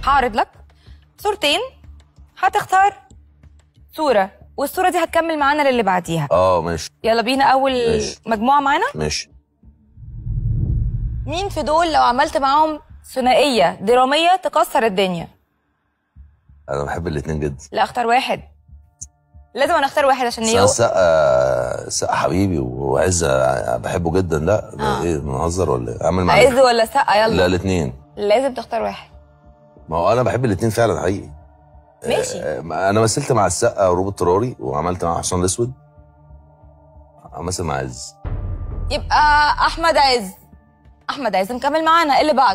هعرض لك صورتين هتختار صورة والصورة دي هتكمل معانا للي بعديها اه ماشي يلا بينا أول ماشي. مجموعة معانا ماشي مين في دول لو عملت معاهم ثنائية درامية تكسر الدنيا انا بحب الاثنين جدا لا اختار واحد لازم انا اختار واحد عشان بس انا يو السقا السقا حبيبي وعز بحبه جدا لا ده آه. ايه بنهزر ولا ايه اعمل معاه عز ولا سقا لا يلا الاثنين لازم تختار واحد ما هو انا بحب الاثنين فعلا حقيقي ماشي آه، انا مثلت مع السقا وروبرت تراري وعملت مع حسام الاسود امثل مع عز يبقى احمد عز احمد عز مكمل معانا إيه اللي بعده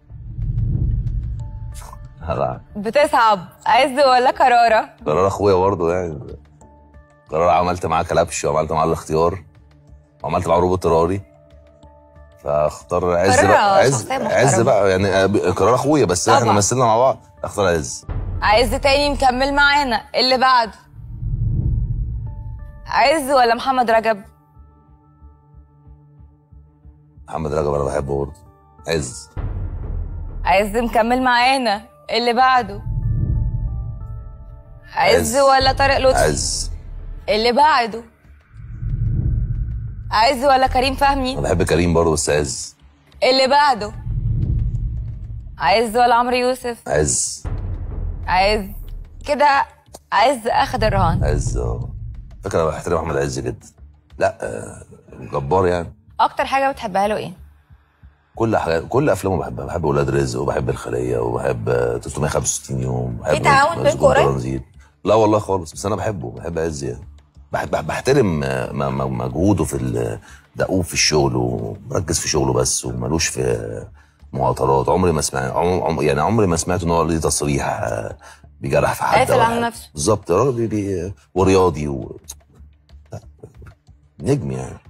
هلا بتصعب عز ولا كرارة قرار اخويا برضه يعني قرار عملت معاه كلبش وعملت معاه الاختيار وعملت معاه روبوت تراري فاختار عز قرار بقى عز شخصية محترمة. عز بقى يعني آه، قرار اخويا بس احنا طبعا. مثلنا مع بعض اختار عز عز تاني مكمل معانا إيه اللي بعده عز ولا محمد رجب محمد رجب انا بحبه برضه عز عز مكمل معانا إيه اللي بعده عز عز. ولا طارق لطفي عز اللي بعده عز ولا كريم انا فهمي بحب كريم برضه بس عز اللي بعده عز ولا عمرو يوسف عز عز كده عز اخد الرهان عز اه فكرة انا بحترم احمد عز جدا لا آه، جبار يعني اكتر حاجه بتحبها له ايه كل حاجة كل افلامه بحبها بحب ولاد رزق وبحب الخليه وبحب آه، 365 يوم بحب في تعاون مسجون بينكم قريب؟ ترانزيت. لا والله خالص بس انا بحبه بحب عز يعني بحب بحب- بحترم آه، م- م- مجهوده في ال- دؤوب في الشغل ومركز في شغله بس ومالوش في آه، مهاترات عمري ما سمعت عم عم- يعني عمري ما سمعت ان هو ليه تصريح آه، بيجرح في حد قافل أو على حاجة. نفسه. بالظبط راجل بي- بي- ورياضي و... لا، نجم يعني